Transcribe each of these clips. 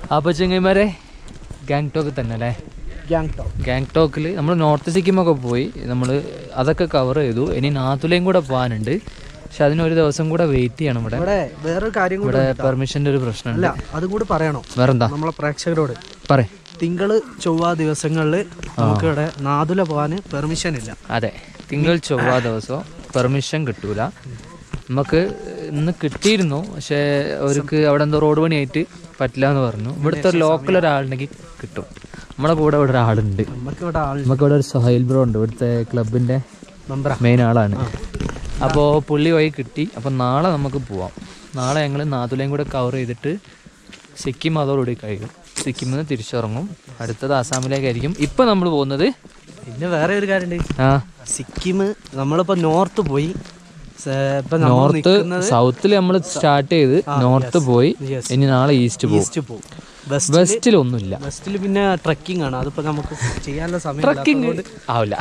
അപ്പോൾ ചെങ്ങൈമാരെ ഗാങ്ടോക്ക് തന്നെ അല്ലേ ഗ്യാങ്ടോക്ക് ഗാങ്ടോക്കിൽ നമ്മൾ നോർത്ത് സിക്കിമൊക്കെ പോയി നമ്മൾ അതൊക്കെ കവർ ചെയ്തു ഇനി നാത്തുലയും കൂടെ പോകാനുണ്ട് പക്ഷെ അതിനൊരു ദിവസം കൂടെ വെയിറ്റ് ചെയ്യണം ഇവിടെ ഇവിടെ വേറൊരു കാര്യം കൂടെ ഇവിടെ പെർമിഷൻ്റെ ഒരു പ്രശ്നമുണ്ട് അല്ല അതും കൂടി പറയണോ വേറെന്താ നമ്മളെ പ്രേക്ഷകരോട് പറ തിങ്കള് ചൊവ്വ ദിവസങ്ങളിൽ നമുക്ക് ഇവിടെ നാതുല പോകാൻ പെർമിഷൻ ഇല്ല അതെ തിങ്കൾ ചൊവ്വ ദിവസം പെർമിഷൻ കിട്ടൂല നമുക്ക് ഇന്ന് കിട്ടിയിരുന്നു പക്ഷേ അവർക്ക് അവിടെ എന്തോ റോഡ് പണിയായിട്ട് പറ്റില്ല എന്ന് പറഞ്ഞു ഇവിടുത്തെ ഒരു ലോക്കൽ ഒരാളുണ്ടെങ്കിൽ കിട്ടും നമ്മളെ കൂടെ ഇവിടെ ഒരാളുണ്ട് നമുക്ക് ഇവിടെ ആൾ നമുക്ക് ഇവിടെ ഒരു സഹൈൽ ബ്രോ ഉണ്ട് ഇവിടുത്തെ ക്ലബിൻ്റെ മെമ്പറാ മെയിൻ ആളാണ് അപ്പോൾ പുള്ളി വഴി കിട്ടി അപ്പോൾ നാളെ നമുക്ക് പോവാം നാളെ ഞങ്ങൾ നാതുലയും കൂടെ കവർ ചെയ്തിട്ട് സിക്കിം അതോടുകൂടി കഴിയും സിക്കിമിൽ നിന്ന് തിരിച്ചിറങ്ങും അടുത്തത് ആസാമിലേക്കായിരിക്കും ഇപ്പം നമ്മൾ പോകുന്നത് പിന്നെ വേറെ ഒരു കാര്യമുണ്ട് ആ സിക്കിം നമ്മളിപ്പോ നോർത്ത് പോയി സ- ഇപ്പൊ നമ്മൾ നോർത്ത് നിൽക്കുന്നത് സൗത്തിൽ നമ്മൾ സ്റ്റാർട്ട് ചെയ്ത് നോർത്ത് പോയി Yes. ഇനി നാളെ ഈസ്റ്റ് പോകും ഈസ്റ്റ് പോകും വെസ്റ്റ് വെസ്റ്റിലൊന്നുമില്ല വെസ്റ്റിൽ പിന്നെ ട്രക്കിംഗ് ആണ് അതിപ്പോ നമുക്ക് ചെയ്യാനുള്ള സമയം ട്രക്കിംഗ് ആവില്ല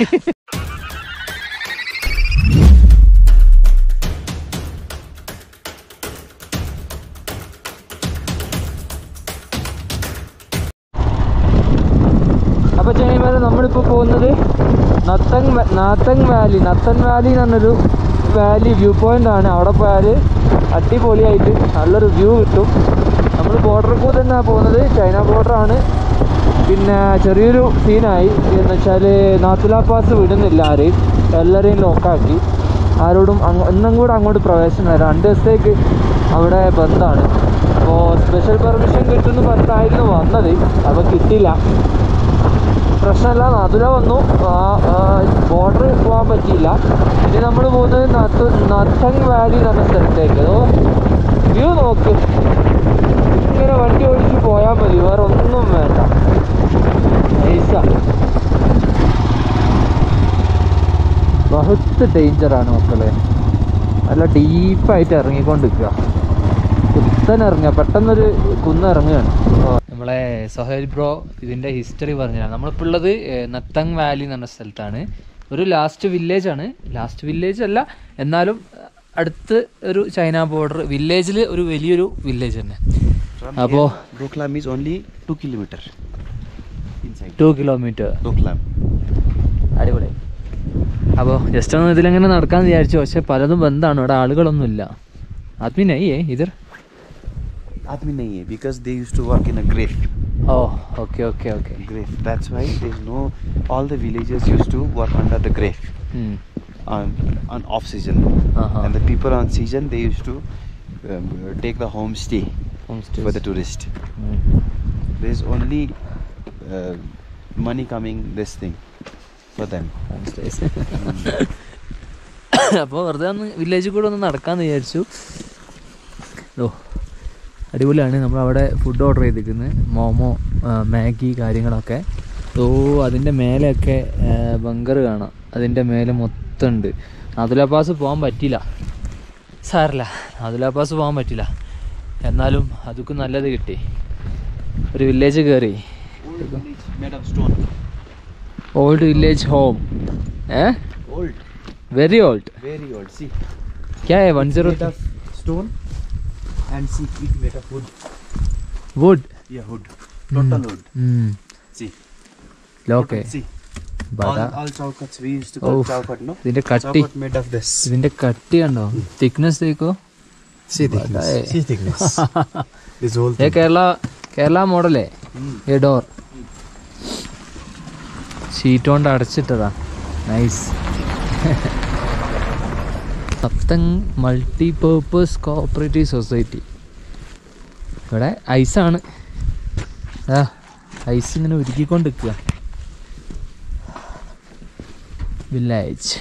അപ്പോൾ ചെയ്യുമ്പോൾ നമ്മളിപ്പോൾ പോകുന്നത് നത്തങ് വ- നാത്തങ് വാലി നത്തൻ വാലി എന്ന് പറഞ്ഞൊരു വാലി വ്യൂ പോയിന്റ് ആണ് അവിടെ പോയാൽ അടിപൊളിയായിട്ട് നല്ലൊരു വ്യൂ കിട്ടും നമ്മൾ ബോർഡറിൽ കൂടെ തന്നെയാണ് പോകുന്നത് ചൈന ബോർഡറാണ് പിന്നെ ചെറിയൊരു സീനായി എന്ന് വെച്ചാൽ നാത്തുല പാസ് വിടുന്നില്ല ആരെയും എല്ലാവരെയും ലോക്കാക്കി ആരോടും അങ്ങ് ഇന്നും കൂടെ അങ്ങോട്ട് പ്രവേശനമില്ല രണ്ട് ദിവസത്തേക്ക് അവിടെ ബന്ധാണ് അപ്പോൾ സ്പെഷ്യൽ പെർമിഷൻ കിട്ടുമെന്ന് പറഞ്ഞിട്ടായിരുന്നു വന്നത് അപ്പോൾ കിട്ടില്ല പ്രശ്നമല്ല നാതുല വന്നു ബോർഡർ പോകാൻ പറ്റിയില്ല ഇനി നമ്മൾ പോകുന്നത് നത്ത് നത്തങ് വാലി എന്ന് പറഞ്ഞ സ്ഥലത്തേക്ക് അതോ വ്യൂ നോക്ക് ഇങ്ങനെ വണ്ടി ഓടിച്ച് പോയാൽ മതി വേറെ ഒന്നും വേണ്ട നൈസ ബഹുത്ത് ഡേഞ്ചറാണ് മക്കളെ നല്ല ഡീപ്പായിട്ട് ഇറങ്ങിക്കൊണ്ടിരിക്കുക കുത്തനെ ഇറങ്ങുക പെട്ടെന്നൊരു കുന്ന് ഇറങ്ങുകയാണ് നമ്മളെ സഹേൽ ബ്രോ ഇതിൻ്റെ ഹിസ്റ്ററി പറഞ്ഞതാണ് നമ്മളിപ്പോൾ ഉള്ളത് ഏഹ്, നത്തങ് വാലി എന്ന് പറഞ്ഞ സ്ഥലത്താണ് ഒരു ലാസ്റ്റ് വില്ലേജ് ആണ് ലാസ്റ്റ് വില്ലേജ് അല്ല എന്നാലും അഹ്, അടുത്ത് ഒരു ചൈന ബോർഡർ വില്ലേജിൽ ഒരു വലിയൊരു വില്ലേജ് തന്നെ അപ്പോൾ Doklam is only 2 kilometer inside. Two kilometre Doklam. അടിപൊളി അപ്പോൾ ജസ്റ്റ് ഒന്ന് ഇതിലെങ്ങനെ നടക്കാമെന്ന് വിചാരിച്ചു പക്ഷെ പലതും ബന്ധാണ് ഇവിടെ ആളുകളൊന്നുമില്ല ആത്മീനയ്യേ ഇതിർ Admi nahi hai because they used to work in a grave. Oh okay okay okay Grave. That's why there's no. All the villagers used to work under the grave on on off season, Uh-huh. and the people on season they used to um, take the homestay for the tourist. There's only uh, money coming this thing for them. അപ്പോൾ വെറുതെ ഒന്ന് വില്ലേജിൽ കൂടെ ഒന്ന് നടക്കാമെന്ന് വിചാരിച്ചു ഓ അടിപൊളിയാണ് നമ്മൾ അവിടെ ഫുഡ് ഓർഡർ ചെയ്തിരിക്കുന്നത് മോമോ ആ, മാഗി കാര്യങ്ങളൊക്കെ ഓ അതിൻ്റെ മേലെയൊക്കെ ബങ്കർ കാണാം അതിൻ്റെ മേലെ മൊത്തം ഉണ്ട് നാതുല പാസ് പോകാൻ പറ്റില്ല സാറില്ല നാതുല പാസ് പോകാൻ പറ്റില്ല എന്നാലും അതൊക്കെ നല്ലത് കിട്ടി ഒരു വില്ലേജ് കയറി Old village made of stone. Old village home a Old, very old very old. See, ക്യാ one zero made of stone, and see it made of wood. Wood Yeah, wood. Total wood. See. ലോക്കെ Total, see. ബട All, all chowkats we used to call Oof. chowkat, no? ഇതിന്റെ കട്ടി Chowkat made of this. ഇതിന്റെ കട്ടി കണ്ടോ thickness തേക്കോ See thickness. See thickness. this whole ഏ കേരള കേരള മോഡലേ ഏ ഡോർ ഷീറ്റ് കൊണ്ട് അടച്ചിട്ടതാ നൈസ് സപ്തങ് മൾട്ടി പേർപ്പസ് കോഓപ്പറേറ്റീവ് സൊസൈറ്റി ഇവിടെ ഐസാണ് ആ ഐസ് ഇങ്ങനെ ഉരുക്കിക്കൊണ്ടിരിക്കുക വില്ലേജ്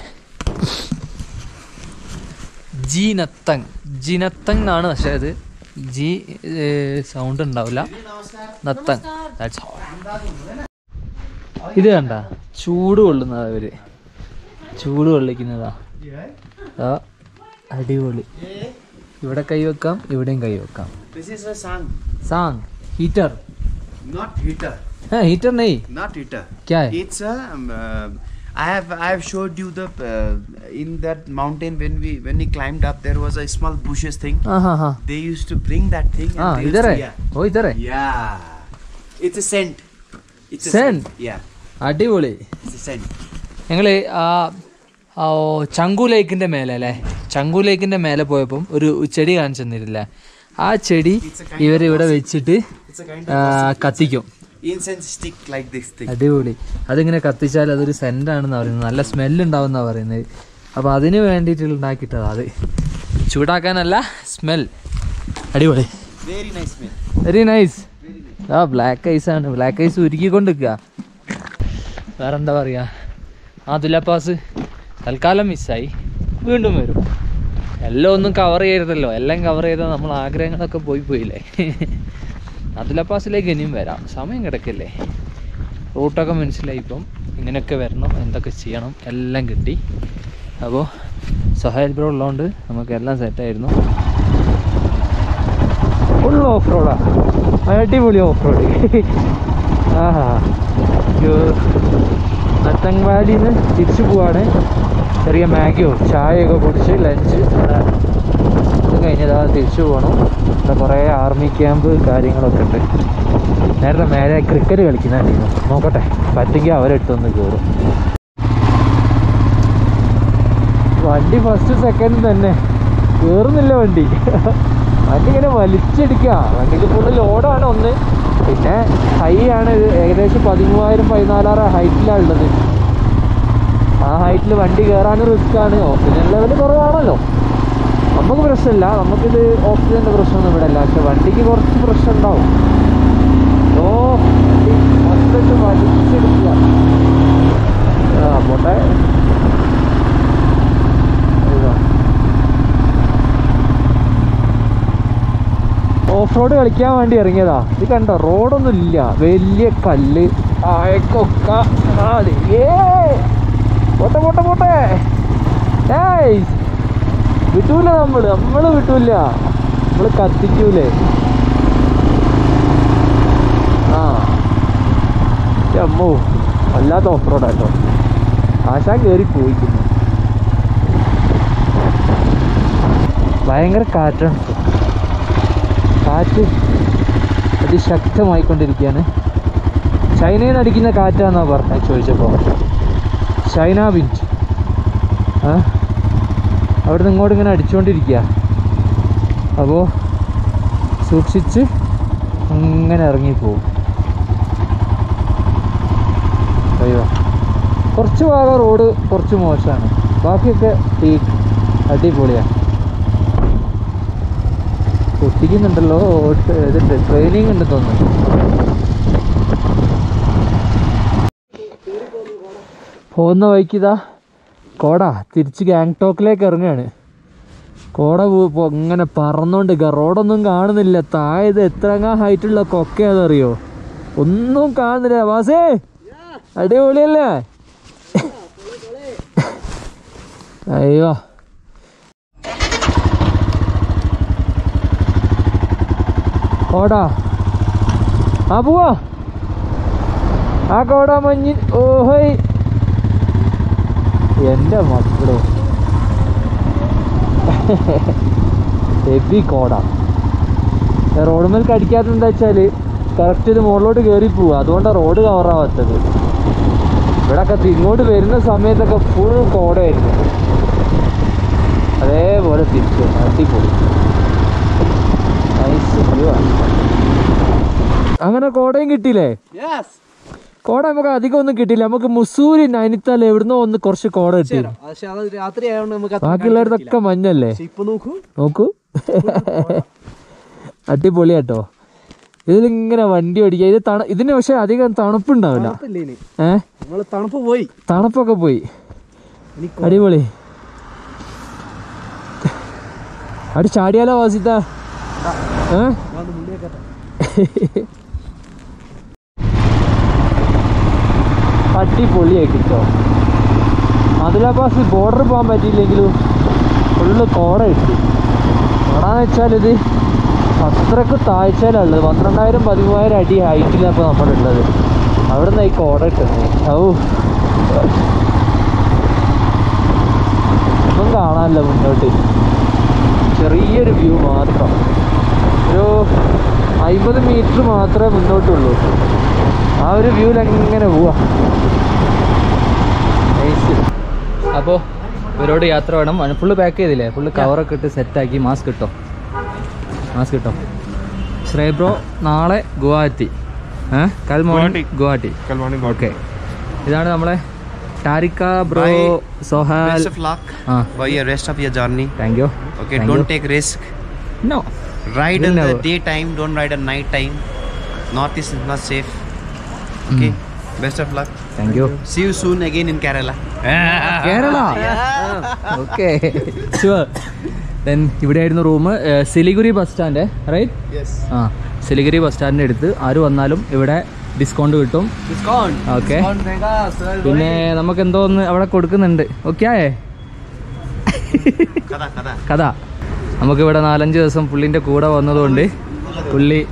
ജീനത്തങ് ജീനത്തങ് എന്നാണ് പക്ഷേ അത് ജി സൗണ്ട് ഉണ്ടാവില്ല നത്തങ് That's all. ഇത് കണ്ട ചൂട് കൊള്ളുന്നതാ ഇവര് ചൂട് കൊള്ളിക്കുന്നതാ ആ അടിപൊളി ഇവിടെ കൈ വെക്കാം ഇവിടെയും കൈ വെക്കാം This is a sang. Sang heater Not heater. Heater നെയ് Not heater. क्या है It's a um, uh, I have I have showed you the uh, in that mountain when we when we climbed up there was a small bushes thing. ആ ഹാ ഹാ They used to bring that thing. And ആ they used ഇതറേ to, yeah. Oh ഇതറേ yeah. It's a scent. It's a Scent? Yeah. അടിപൊളി It's a scent. ഞങ്ങൾ ആ ആ, ഓ, ചങ്കു ലേക്കിന്റെ മേലെ അല്ലേ ചങ്കു ലേക്കിന്റെ മേലെ പോയപ്പം ഒരു ചെടി കാണിച്ചു തന്നിട്ടില്ല ആ ചെടി ഇവർ ഇവിടെ വെച്ചിട്ട് It's a kind ആ, കത്തിക്കും incense stick like this thing. അടിപൊളി അതിങ്ങനെ കത്തിച്ചാൽ അതൊരു സെന്റ് ആണെന്ന് പറയുന്നത് നല്ല സ്മെല്ല് ഉണ്ടാവുന്ന പറയുന്നത് അപ്പൊ അതിന് വേണ്ടിയിട്ട് ഉണ്ടാക്കിയിട്ടതാ അത് ചൂടാക്കാനല്ല സ്മെൽ അടിപൊളി Very nice smell. Very nice ആ ബ്ലാക്ക് ഐസ് ആണ് ബ്ലാക്ക് ഐസ് ഉരുക്കിക്കൊണ്ടിരിക്കുക വേറെന്താ പറയാ ആ തുലാപ്പാസ് തൽക്കാലം മിസ്സായി വീണ്ടും വരും എല്ലാം ഒന്നും കവർ ചെയ്യരുതല്ലോ എല്ലാം കവർ ചെയ്താൽ നമ്മൾ ആഗ്രഹങ്ങളൊക്കെ പോയി പോയില്ലേ അതുലപ്പാസിലേക്ക് ഇനിയും വരാം സമയം കിടക്കില്ലേ റൂട്ടൊക്കെ മനസ്സിലായി ഇപ്പം ഇങ്ങനെയൊക്കെ വരണം എന്തൊക്കെ ചെയ്യണം എല്ലാം കിട്ടി അപ്പോൾ സഹായൽ ബ്രോ ഉള്ളതുകൊണ്ട് നമുക്ക് എല്ലാം സെറ്റായിരുന്നു ഫുൾ ഓഫ് റോഡാ അടിപൊളി ഓഫ് റോഡ് ആഹാ നത്തങ് വാലിയിൽ നിന്ന് തിരിച്ചു പോവാണ് ചെറിയ മാഗിയോ ചായയൊക്കെ കുടിച്ച് ലഞ്ച് ഇത് കഴിഞ്ഞതാ തിരിച്ചു പോകണം ഇവിടെ കുറേ ആർമി ക്യാമ്പ് കാര്യങ്ങളൊക്കെ ഉണ്ട് നേരത്തെ മേലെ ക്രിക്കറ്റ് കളിക്കുന്നുണ്ടായിരുന്നു നോക്കട്ടെ പറ്റുമെങ്കിൽ അവരെടുത്തൊന്ന് കയറും വണ്ടി ഫസ്റ്റ് സെക്കൻഡ് തന്നെ കയറുന്നില്ല വണ്ടി വണ്ടി ഇങ്ങനെ വലിച്ചെടുക്കുക വണ്ടിക്ക് ഫുള്ള് ലോഡാണ് ഒന്ന് പിന്നെ ഹൈ ആണ് ഇത് ഏകദേശം പതിമൂവായിരം പതിനാലായിരം ഹൈറ്റിലാണ് ഉള്ളത് ആ ഹൈറ്റിൽ വണ്ടി കയറാനും റിസ്ക് ആണ് ഓക്സിജൻ ലെവൽ കുറവാണല്ലോ നമുക്ക് പ്രശ്നമില്ല നമുക്കിത് ഓക്സിജൻ്റെ പ്രശ്നമൊന്നും ഇവിടെ ഇല്ല പക്ഷെ വണ്ടിക്ക് കുറച്ച് പ്രശ്നം ഉണ്ടാവും ഓ വണ്ടി മൊത്തത്തിൽ വലിച്ചെടുക്കുക ആ പോട്ടെ ഇതാ. ഓഫ് റോഡ് കളിക്കാൻ വേണ്ടി ഇറങ്ങിയതാ ഇത് കണ്ടോ റോഡൊന്നും ഇല്ല വലിയ കല്ല് ആയക്കൊക്ക ആ, ദേ, ഏ പോട്ടെ പോട്ടെ പോട്ടെ ഏയ് വിട്ടൂല നമ്മള് നമ്മള് വിട്ടൂല നമ്മള് കത്തിക്കൂലേ ആ എൻ്റെ അമ്മോ വല്ലാത്ത ഓഫ് റോഡാട്ടോ ആശാൻ കയറി പോയിക്കുന്നു ഭയങ്കര കാറ്റാണ് ഇപ്പൊ. കാറ്റ് അതിശക്തമായിക്കൊണ്ടിരിക്കുകയാണ് ചൈനയിൽ നിന്ന് അടിക്കുന്ന കാറ്റാന്നാ പറഞ്ഞത് ചോദിച്ചപ്പോൾ ചൈന വിൻഡ് ആ അവിടെ നിന്ന് ഇങ്ങോട്ട് ഇങ്ങനെ അടിച്ചുകൊണ്ടിരിക്കുക അപ്പോൾ സൂക്ഷിച്ച് ഇങ്ങനെ ഇറങ്ങിപ്പോവും അയ്യോ കുറച്ച് ഭാഗം റോഡ് കുറച്ച് മോശമാണ് ബാക്കിയൊക്കെ ഈ അടിപൊളിയാണ് പൊട്ടിക്കുന്നുണ്ടല്ലോ ഓട്ട് ഇതുണ്ട് ട്രെയിനിങ് ഉണ്ട് തോന്നുന്നു പോകുന്ന വഴിക്ക് ഇതാ കോട തിരിച്ച് ഗാങ്ടോക്കിലേക്ക് ഇറങ്ങുകയാണ് കോട പോ- പോ- ഇങ്ങനെ പറന്നോണ്ട് നിൽക്കുക. റോഡൊന്നും കാണുന്നില്ല താഴെ ഇത് എത്രങ്ങാ ഹൈറ്റുള്ള കൊക്ക അതറിയോ ഒന്നും കാണുന്നില്ല വാസേ അടിപൊളിയല്ലേ അയ്യോ കോടാ ആ പോവാ ആ കോട മഞ്ഞിൻ ഓഹോയ് എൻ്റെ മക്കളോ ഹെവി കോട റോഡ് മേൽ കടിക്കാത്ത എന്താ വെച്ചാൽ കറക്റ്റ് ഇത് മുകളിലോട്ട് കയറി പോവുക അതുകൊണ്ടാണ് റോഡ് കവറാവാത്തത് ഇവിടെയൊക്കെ ഇങ്ങോട്ട് വരുന്ന സമയത്തൊക്കെ ഫുൾ കോടയായിരുന്നു അതേപോലെ തിരിച്ചു വന്നു. അടിപൊളി നൈസ് വ്യൂ ആണ് അങ്ങനെ കോടയും കിട്ടിയില്ലേ യെസ് കോട നമുക്ക് അധികം ഒന്നും കിട്ടിയില്ല നമുക്ക് മുസൂരി നൈനിത്താൽ എവിടുന്നോ ഒന്ന് കുറച്ച് കോട കിട്ടി പക്ഷെ അത് രാത്രി ആയതുകൊണ്ട് നമുക്ക് അത്ര ബാക്കിയുള്ളവരതൊക്കെ മഞ്ഞല്ലേ പക്ഷെ ഇപ്പൊ നോക്കൂ നോക്കൂ അടിപൊളിയാട്ടോ ഇതിലിങ്ങനെ വണ്ടി ഓടിക്കുക ഇത് തണു ഇതിന് പക്ഷെ അധികം തണുപ്പുണ്ടാവില്ല തണുപ്പില്ല ഇനി ഏ നമ്മള് തണുപ്പ് പോയി തണുപ്പൊക്കെ പോയി ഇനി അടിപൊളി അടി ചാടിയാലോ വാസിത്ത ഏ വന്ന് മുള്ളിയൊക്കെ അടിപൊളിയായി കിട്ടോ മധുരാബാസ് ബോർഡർ പോകാൻ പറ്റിയില്ലെങ്കിലും ഫുള്ള് കോട കിട്ടി കോടാന്ന് വെച്ചാൽ ഇത് അത്രക്ക് താഴ്ചയിലുള്ളത് പന്ത്രണ്ടായിരം പതിമൂവായിരം അടി ഹൈറ്റിലാണ് ഇപ്പോൾ നമ്മളുള്ളത് അവിടെ നിന്ന് ഈ കോട കിട്ടുന്നത് ഔ കാണാനില്ല മുന്നോട്ട് ചെറിയൊരു വ്യൂ മാത്രം ഒരു അമ്പത് മീറ്റർ മാത്രമേ മുന്നോട്ടുള്ളൂ ആ ഒരു വ്യൂവിൽ എങ്ങനെ പോവാ അപ്പോൾ ഇവരോട് യാത്ര വേണം ഫുള്ള് പാക്ക് ചെയ്തില്ലേ ഫുള്ള് കവറൊക്കെ ഇട്ട് സെറ്റാക്കി മാസ്ക് കിട്ടോ മാസ്ക് കിട്ടോ ശ്രേയ് ബ്രോ നാളെ ഗുവാഹത്തി ഏഹ് കൽമോണി ഗുവാഹത്തി Kalwani ഓക്കെ ഇതാണ് നമ്മളെ ടാരിക്ക ബ്രോ Bye. സൊഹാൽ Best of luck ആ for your rest of your journey. Thank you Okay, Thank don't you. take risk. No Ride Will in the never. daytime, don't ride at night time. Northeast is not safe. Okay, best of luck. Thank you See you soon again in Kerala. Kerala okay sure then ഇവിടെയായിരുന്നു room Siliguri bus stand right Yes. ആ Siliguri bus സ്റ്റാൻഡിൻ്റെ അടുത്ത് ആര് വന്നാലും ഇവിടെ discount കിട്ടും discount okay discount देगा sir പിന്നെ നമുക്ക് എന്തോ ഒന്ന് അവിടെ കൊടുക്കുന്നുണ്ട് ഓക്കെ ആയേ Kada, kada. കഥ നമുക്കിവിടെ നാലഞ്ച് ദിവസം പുള്ളിൻ്റെ കൂടെ വന്നതുകൊണ്ട് പുള്ളി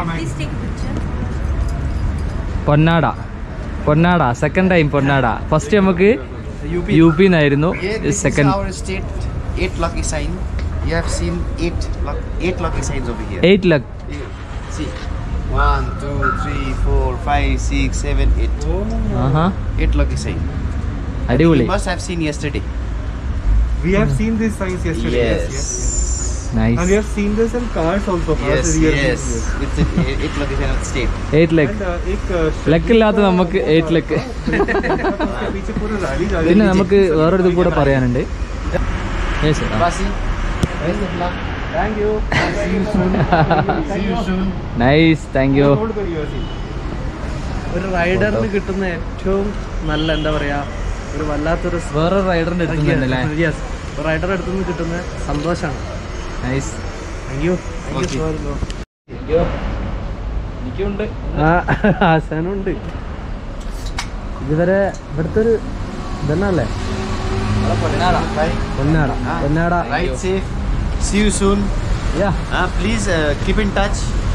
പൊന്നാട പൊന്നാട സെക്കൻഡ് ടൈം പൊന്നാട ഫസ്റ്റ് നമുക്ക് യു പി എന്നായിരുന്നു Yeah, this is second our state. Eight lucky sign. You have seen eight, luck, eight lucky signs over here. Eight luck Here, See, one, two, three, four, five, six, seven, eight. ആഹാ Eight lucky sign. അടിപൊളി You must have seen yesterday. We have seen these signs yesterday. Yes. yes. And we nice have seen this in cars also. for us Yes, real yes. yes. It's an eight eight lucky sign of the state. Eight luck And uh, एक uh, ലക്കില്ലാത്ത നമുക്ക് eight luck उसके पीछे पूरा rally जा रही പിന്നെ है നമുക്ക് വേറൊരു ഇത് കൂടെ പറയാനുണ്ട് Yes, sir. Basi, best of luck. Thank you. See you soon. See you soon. Nice thank you Hold करिए ऐसे ही. ഒരു റൈഡറിന് കിട്ടുന്ന ഏറ്റവും നല്ല എന്താ പറയാ ഒരു വല്ലാത്തൊരു വേറെ റൈഡറിന്റെ എടുക്കുന്നുണ്ടല്ലേ യെസ് റൈഡർ അടുത്തുനിന്ന് കിട്ടുന്ന സന്തോഷമാണ് nice thank you thank you so എനിക്കുണ്ട് ആശാനുണ്ട് ഇതുവരെ ഇവിടുത്തെ ഒരു ഇതന്നല്ലേ Bye. പൊന്നാട Ah, പൊന്നാട Ride safe. See you soon. Yeah Uh, please uh, keep in touch.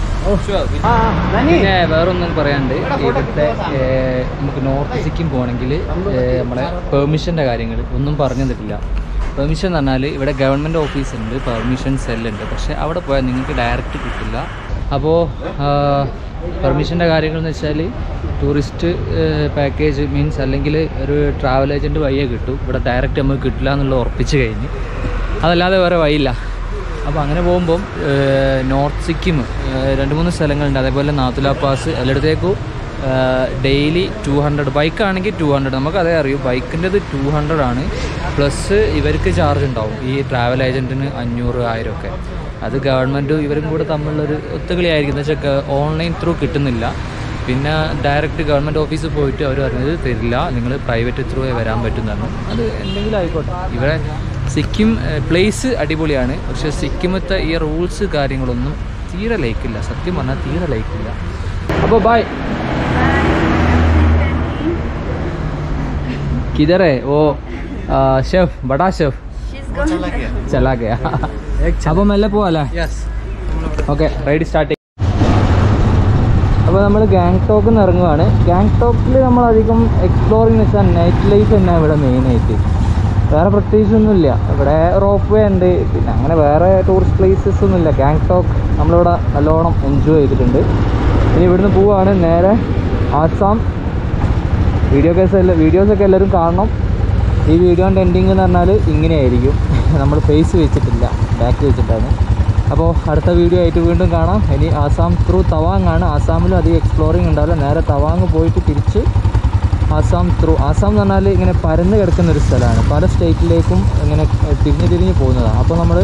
പിന്നെ വേറൊന്നും പറയാണ്ട് ഇവിടുത്തെ ഏർ, നമുക്ക് നോർത്ത് സിക്കിം പോകണമെങ്കിൽ നമ്മളെ പെർമിഷൻ്റെ കാര്യങ്ങൾ ഒന്നും പറഞ്ഞു തന്നിട്ടില്ല പെർമിഷൻ എന്ന് പറഞ്ഞാൽ ഇവിടെ ഗവൺമെൻറ് ഓഫീസ് ഉണ്ട് പെർമിഷൻ സെല്ലുണ്ട് പക്ഷേ അവിടെ പോയാൽ നിങ്ങൾക്ക് ഡയറക്റ്റ് കിട്ടില്ല അപ്പോൾ പെർമിഷൻ്റെ കാര്യങ്ങൾ എന്ന് വെച്ചാൽ ടൂറിസ്റ്റ് പാക്കേജ് മീൻസ് അല്ലെങ്കിൽ ഒരു ട്രാവൽ ഏജൻറ്റ് വഴിയേ കിട്ടും ഇവിടെ ഡയറക്റ്റ് നമുക്ക് കിട്ടില്ല എന്നുള്ളത് ഉറപ്പിച്ച് കഴിഞ്ഞ് അതല്ലാതെ വേറെ വഴിയില്ല അപ്പോൾ അങ്ങനെ പോകുമ്പം ഏഹ്, നോർത്ത് സിക്കിം ഏഹ്, രണ്ട് മൂന്ന് സ്ഥലങ്ങളുണ്ട് അതേപോലെ നാത്തുല പാസ് എല്ലായിടത്തേക്കും ഡെയിലി ടു ഹൺഡ്രഡ് ബൈക്കാണെങ്കിൽ ടു ഹൺഡ്രഡ് നമുക്ക് അതേ അറിയൂ ബൈക്കിൻ്റെത് ടു ഹൺഡ്രഡ് ആണ് പ്ലസ് ഇവർക്ക് ചാർജ് ഉണ്ടാവും ഈ ട്രാവൽ ഏജൻറ്റിന് അഞ്ഞൂറ് ആയിരം ഒക്കെ അത് ഗവൺമെൻറ്റും ഇവരും കൂടെ തമ്മിലുള്ളൊരു ഒത്തുകളിയായിരിക്കും എന്ന് വെച്ചാൽ ഓൺലൈൻ ത്രൂ കിട്ടുന്നില്ല പിന്നെ ഡയറക്റ്റ് ഗവൺമെൻറ് ഓഫീസിൽ പോയിട്ട് അവർ പറഞ്ഞത് തരില്ല നിങ്ങൾ പ്രൈവറ്റ് ത്രൂ വരാൻ പറ്റുന്നതാണ് അത് എന്തെങ്കിലും ആയിക്കോട്ടെ ഇവിടെ സിക്കിം പ്ലേസ് അടിപൊളിയാണ് പക്ഷേ സിക്കിമത്തെ ഈ റൂൾസ് കാര്യങ്ങളൊന്നും തീരെ ലൈക്കില്ല സത്യം പറഞ്ഞാൽ തീരെ ലൈക്കില്ല അപ്പോൾ ബൈ കിതറേ ഓ ഷെഫ് ബടാ ഷെഫ് ചലാ ഗയാ അപ്പോൾ മെല്ലെ പോവാല്ലേ യെസ് ഓക്കെ റൈഡ് സ്റ്റാർട്ട് ചെയ്യും അപ്പോൾ നമ്മൾ ഗാങ്ടോക്കിൽ നിന്ന് ഇറങ്ങുവാണ് ഗാങ്ടോക്കിൽ നമ്മൾ അധികം എക്സ്പ്ലോറിംഗ് വെച്ചാൽ നൈറ്റ് ലൈഫ് തന്നെ ഇവിടെ മെയിനായിട്ട് വേറെ പ്രത്യേകിച്ചൊന്നുമില്ല ഇവിടെ റോപ്പ് വേ ഉണ്ട് പിന്നെ അങ്ങനെ വേറെ ടൂറിസ്റ്റ് പ്ലേസസ് ഒന്നുമില്ല ഗാങ്ടോക്ക് നമ്മളിവിടെ നല്ലോണം എൻജോയ് ചെയ്തിട്ടുണ്ട് ഇനി ഇവിടുന്ന് പോവുകയാണ് നേരെ ആസാം വീഡിയോ കേസ് എല്ലാം വീഡിയോസൊക്കെ എല്ലാവരും കാണണം ഈ വീഡിയോൻ്റെ എൻഡിങ് എന്ന് പറഞ്ഞാൽ ഇങ്ങനെയായിരിക്കും നമ്മൾ ഫേസ് വെച്ചിട്ടില്ല ബാക്ക് വെച്ചിട്ടാണ് അപ്പോൾ അടുത്ത വീഡിയോ ആയിട്ട് വീണ്ടും കാണാം ഇനി ആസാം ത്രൂ തവാങ് ആണ് ആസാമിലും അധികം എക്സ്പ്ലോറിങ് ഉണ്ടാവില്ല നേരെ തവാങ് പോയിട്ട് തിരിച്ച് ആസാം ത്രൂ ആസാം എന്ന് പറഞ്ഞാൽ ഇങ്ങനെ പരന്ന് കിടക്കുന്ന ഒരു സ്ഥലമാണ് പല സ്റ്റേറ്റിലേക്കും ഇങ്ങനെ തിരിഞ്ഞ് തിരിഞ്ഞ് പോകുന്നതാണ് അപ്പോൾ നമ്മൾ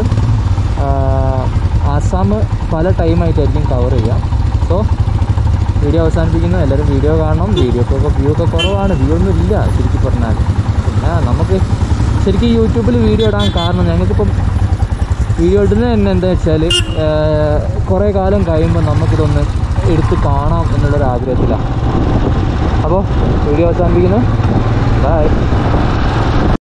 ആസാം പല ടൈമായിട്ടായിരിക്കും കവർ ചെയ്യുക സോ വീഡിയോ അവസാനിപ്പിക്കുന്നു എല്ലാവരും വീഡിയോ കാണണം വീഡിയോക്കൊക്കെ വ്യൂ ഒക്കെ കുറവാണ് വ്യൂ ഒന്നും ഇല്ല ശരിക്കും പറഞ്ഞാൽ പിന്നെ നമുക്ക് ശരിക്കും യൂട്യൂബിൽ വീഡിയോ ഇടാൻ കാരണം ഞങ്ങൾക്കിപ്പം വീഡിയോ ഇടുന്നത് തന്നെ എന്താ വെച്ചാൽ കുറേ കാലം കഴിയുമ്പോൾ നമുക്കിതൊന്ന് എടുത്ത് കാണാം എന്നുള്ളൊരു ആഗ്രഹത്തിലാണ് അപ്പോൾ വീഡിയോ അവസാനിപ്പിക്കുന്നു ബൈ